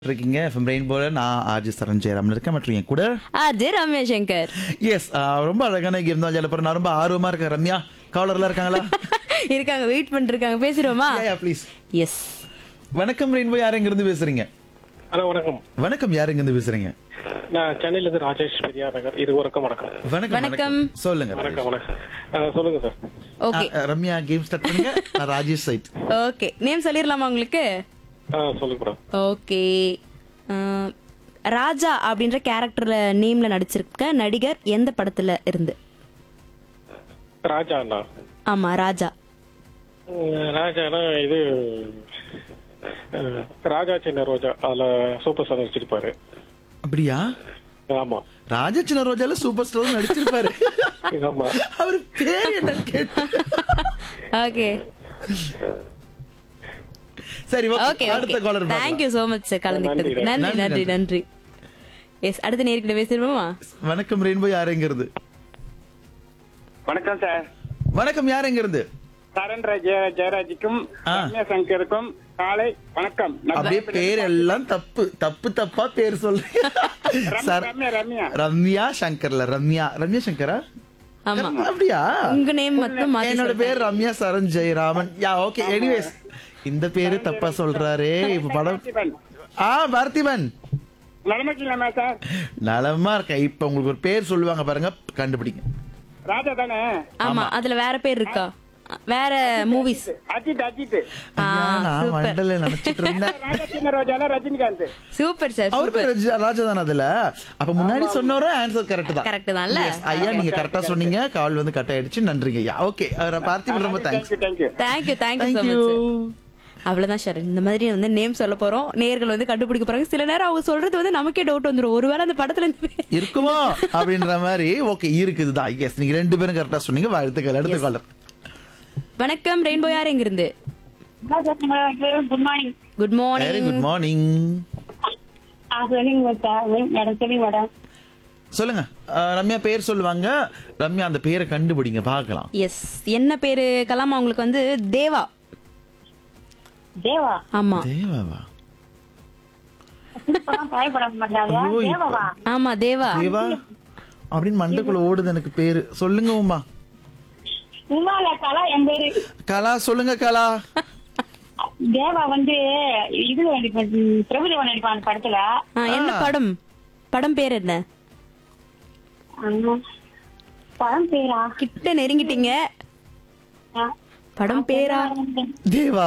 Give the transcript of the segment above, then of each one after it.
இருக்கீங்க எஃப்எம் ரெயின்போல நான் ஆர்ஜி சரண் ஜெயராமன் இருக்கேன் மற்றும் என் கூட அது ரம்யா சங்கர் எஸ் ரொம்ப அழகான கேம் தான் ஜலப்புறம் நான் ரொம்ப ஆர்வமா இருக்கேன் ரம்யா காலர்லாம் இருக்காங்களா இருக்காங்க வெயிட் பண்ணிட்டு இருக்காங்க பேசிடுவோமா ப்ளீஸ் எஸ் வணக்கம் ரெயின்போ யார் எங்க இருந்து பேசுறீங்க ஹலோ வணக்கம் வணக்கம் யார் எங்க இருந்து பேசுறீங்க நான் சென்னையில இருந்து ராஜேஷ் பெரியார் நகர் இது வணக்கம் வணக்கம் வணக்கம் வணக்கம். சொல்லுங்க வணக்கம் வணக்கம் அஹ், சொல்லுங்க சார் ஓகே ஆ, ரம்யா கேம் ஸ்டார்ட் பண்ணுங்க நான் ராஜேஷ் சைட் ஓகே நேம் சொல்லிடலாமா உங்களுக்கு ஆ சொல்லுங்க மேடம் ஓகே ராஜா அப்படின்ற கேரக்டர்ல நேம்ல நடிச்சிருக்க நடிகர் எந்த படத்துல இருந்து ராஜா அண்ணா ஆமா ராஜா உம், ராஜானா இது அஹ், ராஜா சின்ன ரோஜா அதுல சூப்பர் ஸ்டார் நடிச்சிருப்பாரு அப்படியா ஆமா ராஜா சின்ன ரோஜால சூப்பர் ஸ்டார் நடிச்சிருப்பாரு ஆமா அவர் பேர் என்ன கேட்டு ஓகே சரி ஓகே ஓகே அடுத்த caller thank you so much sir கலந்துக்கிட்டதுக்கு நன்றி நன்றி, நன்றி நன்றி எஸ் அடுத்த நேர்கிட்ட பேசிடுவோமா வணக்கம் ரெயின்போ யார் எங்க இருந்து வணக்கம் சார் வணக்கம் யார் எங்க இருந்து சரண் ஜெய ஜெயராஜுக்கும் ஆ. ரம்யா சங்கருக்கும் காலை வணக்கம் நான் அப்படியே பேர் எல்லாம் தப்பு தப்பு தப்பா பேர் சொல்றீங்க ரம்யா, சார் ரம்யா ரம்யா ரம்யா சங்கர்ல ரம்யா ரம்யா சங்கரா ஆமா அப்படியா உங்க நேம் மட்டும் மாத்தி என்னோட பேர் Ramya Saran Jayaraman yeah okay anyways இந்த பேரு தப்பா சொல்றாரே இப்ப படம் பார்த்திபன். ஆ பார்த்திபன் நலமக்கிலாமா சார் நலமா இருக்க இப்ப உங்களுக்கு ஒரு பேர் சொல்லுவாங்க பாருங்க கண்டுபிடிங்க ராஜா தானே ஆமா அதுல வேற பேர் இருக்கா வேற மூவிஸ் அஜித் அஜித் ஆ ஐயா, நான் சூப்பர் மண்டல நினைச்சிட்டு இருந்தேன் ராஜா சின்ன ரோஜால ரஜினிகாந்த் சூப்பர் சார் அவரு பேர் ராஜா- ராஜாதான் அதுல அப்ப முன்னாடி சொன்னவரும் ஆன்சர் கரெக்ட் தான் கரெக்ட் தான்ல Yes, ஐயா நீங்க கரெக்டா சொன்னீங்க கால் வந்து கட் ஆயிடுச்சு நன்றிங்க ஐயா ஓகே பார்த்திபன் ரொம்ப thanks thank you thank you thank you thank you so thank you much அவ்வளவுதான் சார் இந்த மாதிரி வந்து நேம் சொல்ல போறோம் நேர்கள் வந்து கண்டுபிடிக்க போறாங்க சில நேரம் அவங்க சொல்றது வந்து நமக்கே டவுட் வந்துரும் ஒருவேளை அந்த படத்துல இருந்து இருக்குமோ அப்படின்ற மாதிரி ஓகே இருக்குதுதான் எஸ் நீங்க ரெண்டு பேரும் கரெக்டா சொன்னீங்க வாழ்த்துக்கள் அடுத்த காலர் வணக்கம் ரெயின்போ யார் எங்க இருந்து good morning good very morning good morning சொல்லுங்க மேடம் சொல்லுங்க மேடம் சொல்லுங்க அஹ், ரம்யா பேர் சொல்லுவாங்க ரம்யா அந்த பேரை கண்டுபிடிங்க பார்க்கலாம் எஸ் என்ன பேரு கலாமா உங்களுக்கு வந்து தேவா தேவா ஆமா தேவாவா இந்த படம் பயப்பட மாட்டாங்க ஐயோ, இப்ப- தேவாவா ஆமா தேவா தேவா அப்படின்னு மண்டைக்குள்ள ஓடுது எனக்கு பேரு சொல்லுங்க உமா உமால கலா என் பேரு கலா சொல்லுங்க கலா தேவா வந்து இது நடிப்பான் பிரபுதேவன் நடிப்பான் அந்த படத்துல ஆ, என்ன படம் படம் பேர் என்ன ஆமா. படம் பேரா கிட்ட நெருங்கிட்டீங்க ஆ. படம் பேரா தேவா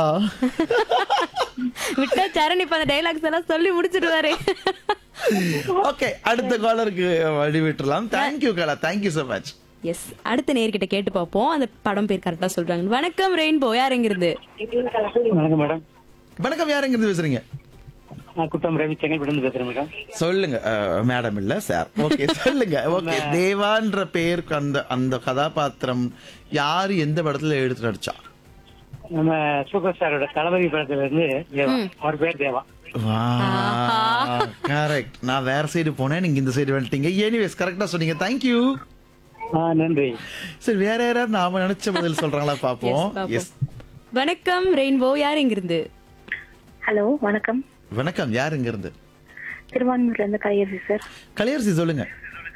விட்டா சரண் இப்ப அந்த டைலாக்ஸ் எல்லாம் சொல்லி முடிச்சிடுவாரு ஓகே அடுத்த காலருக்கு வழி விட்டுலாம் thank you Kala thank you so much yes அடுத்த நேர்கிட்ட கேட்டு பார்ப்போம் அந்த படம் பேர் கரெக்டா சொல்றாங்க வணக்கம் ரெயின்போ யார் எங்க இருந்து வணக்கம் மேடம் வணக்கம் யார் எங்க இருந்து பேசுறீங்க நான் குட்டம் ரவி செங்கல்பட்டு பேசுறேன் மேடம் சொல்லுங்க மேடம் இல்ல சார் ஓகே சொல்லுங்க ஓகே தேவான்ற பேருக்கு அந்த அந்த கதாபாத்திரம் யாரு எந்த படத்துல எடுத்து நடிச்சா நம்ம சூப்பர் ஸ்டாரோட தளபதி படத்துல இருந்து தேவா அவர் பேர் தேவா கரெக்ட் நான் வேற சைடு போனேன் நீங்க இந்த சைடு வந்துட்டீங்க எனிவேஸ் கரெக்டா சொன்னீங்க தேங்க்யூ ஆ நன்றி சரி வேற யாராவது நாம நினைச்ச பதில் சொல்றாங்களா பாப்போம் Yes, பாப்போம். எஸ் வணக்கம் ரெயின்போ யார் எங்க இருந்து ஹலோ வணக்கம் வணக்கம் யார் இங்க இருந்து திருவான்மூர்ல இருந்து கலையரசி சார் கலையரசி சொல்லுங்க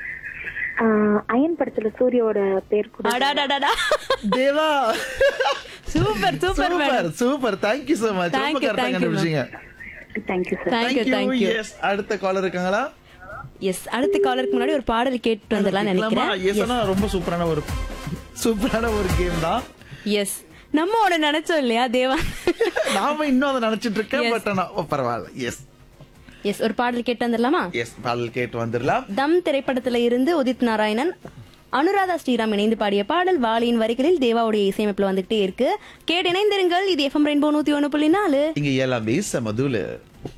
அயன் படத்துல சூர்யாவோட பேர் கூட அடாடாடாடா Deva super super super super thank you so much Thank ரொம்ப you, கரெக்டா thank you, கண்டுபிடிச்சீங்க thank you sir thank you thank you yes அடுத்த காலர் இருக்காங்களா எஸ் அடுத்த காலருக்கு முன்னாடி ஒரு பாடல் கேட்டு வந்துடலாம் நினைக்கிறேன் எஸ் ஆனா ரொம்ப சூப்பரான ஒரு சூப்பரான ஒரு கேம் தான் எஸ் நம்ம உன நினைச்சோம் இல்லையா தேவா நாம இன்னும் அதை நினைச்சிட்டு இருக்கேன் Yes. பட் ஆனா ஓ, பரவாயில்ல எஸ் எஸ் ஒரு பாடல் கேட்டு வந்துடலாமா எஸ் பாடல் கேட்டு வந்துடலாம் தம் திரைப்படத்துல இருந்து உதித் நாராயணன் அனுராதா ஸ்ரீராம் இணைந்து பாடிய பாடல் வாலியின் வரிகளில் தேவாவுடைய இசையமைப்புல வந்துகிட்டே இருக்கு கேட்டு இணைந்திருங்கள் இது எஃப்எம் ரெயின்போ நூத்தி ஒண்ணு புள்ளி நாலு இங்க எல்லாமே மதுல